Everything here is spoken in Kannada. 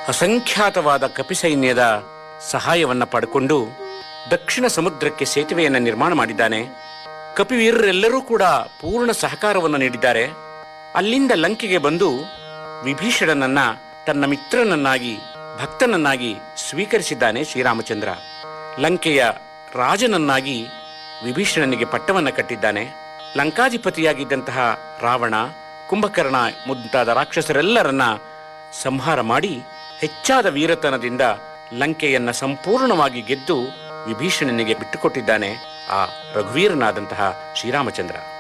ಅಸಂಖ್ಯಾತವಾದ ಕಪಿಸೈನ್ಯದ ಸಹಾಯವನ್ನ ಪಡ್ಕೊಂಡು ದಕ್ಷಿಣ ಸಮುದ್ರಕ್ಕೆ ಸೇತುವೆಯನ್ನು ನಿರ್ಮಾಣ ಮಾಡಿದ್ದಾನೆ ಕಪಿವೀರರೆಲ್ಲರೂ ಕೂಡ ಪೂರ್ಣ ಸಹಕಾರವನ್ನು ನೀಡಿದ್ದಾರೆ ಅಲ್ಲಿಂದ ಲಂಕೆಗೆ ಬಂದು ವಿಭೀಷಣನನ್ನ ತನ್ನ ಮಿತ್ರನನ್ನಾಗಿ ಭಕ್ತನನ್ನಾಗಿ ಸ್ವೀಕರಿಸಿದ್ದಾನೆ ಶ್ರೀರಾಮಚಂದ್ರ ಲಂಕೆಯ ರಾಜನನ್ನಾಗಿ ವಿಭೀಷಣನಿಗೆ ಪಟ್ಟವನ್ನು ಕಟ್ಟಿದ್ದಾನೆ ಲಂಕಾಧಿಪತಿಯಾಗಿದ್ದಂತಹ ರಾವಣ ಕುಂಭಕರ್ಣ ಮುಂತಾದ ರಾಕ್ಷಸರೆಲ್ಲರನ್ನ ಸಂಹಾರ ಮಾಡಿ ಹೆಚ್ಚಾದ ವೀರತನದಿಂದ ಲಂಕೆಯನ್ನ ಸಂಪೂರ್ಣವಾಗಿ ಗೆದ್ದು ವಿಭೀಷಣನಿಗೆ ಬಿಟ್ಟುಕೊಟ್ಟಿದ್ದಾನೆ ಆ ರಘುವೀರನಾದಂತಹ ಶ್ರೀರಾಮಚಂದ್ರ